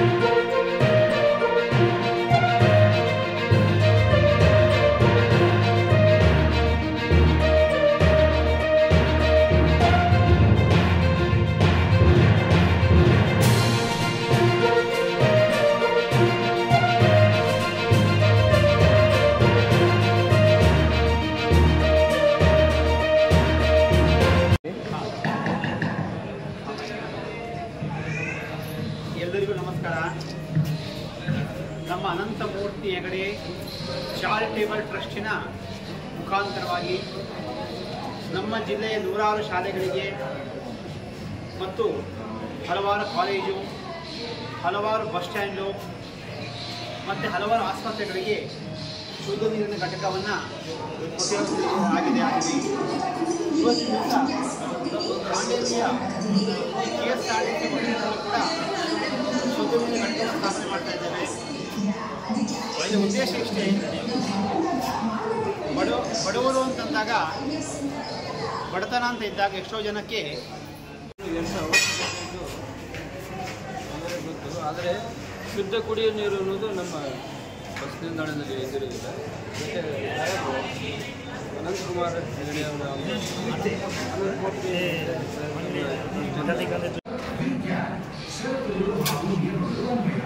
ಎಲ್ಲರಿಗೂ ನಮಸ್ಕಾರ ನಮ್ಮ ಅನಂತಮೂರ್ತಿ ಹೆಗಡೆ ಚಾರಿಟೇಬಲ್ ಟ್ರಸ್ಟಿನ ಮುಖಾಂತರವಾಗಿ ನಮ್ಮ ಜಿಲ್ಲೆಯ ನೂರಾರು ಶಾಲೆಗಳಿಗೆ ಮತ್ತು ಹಲವಾರು ಕಾಲೇಜು ಹಲವಾರು ಬಸ್ ಸ್ಟ್ಯಾಂಡು ಮತ್ತು ಹಲವಾರು ಆಸ್ಪತ್ರೆಗಳಿಗೆ ಶುದ್ಧ ನೀರಿನ ಘಟಕವನ್ನು ಆಗಿದೆ ಆಗಿದೆ ಇವತ್ತಿನಿಂದ ಮಾಂಡೇರಿಯ K S R T C ಬಸ್ಸಿನಲ್ಲೂ ಕೂಡ ಶುದ್ಧ ನೀರಿನ ಘಟಕವನ್ನು ಸ್ಥಾಪನೆ ಮಾಡ್ತಾ ಇದ್ದೇವೆ ಇದರ ಉದ್ದೇಶ ಇಷ್ಟೇ ಬಡ ಬಡವರು ಅಂತಂದಾಗ ಬಡತನ ಅಂತ ಇದ್ದಾಗ ಎಷ್ಟೋ ಜನಕ್ಕೆ ಎಂಟು ಅವಶ್ಯಕತೆ ಅಂದರೆ ಗೊತ್ತು ಆದರೆ ಶುದ್ಧ ಕುಡಿಯುವ ನೀರು ಅನ್ನೋದು ನಮ್ಮ ಬಸ್ ನಿಲ್ದಾಣದಲ್ಲಿ ಎದುರಿಗಿದೆ ಮತ್ತು ಸಾಹೇಬರು ಅನಂತಕುಮಾರ್ ಹೆಗಡೆ ಅವರ ಅನಂತಮೂರ್ತಿ ಮಗನಿಗೆ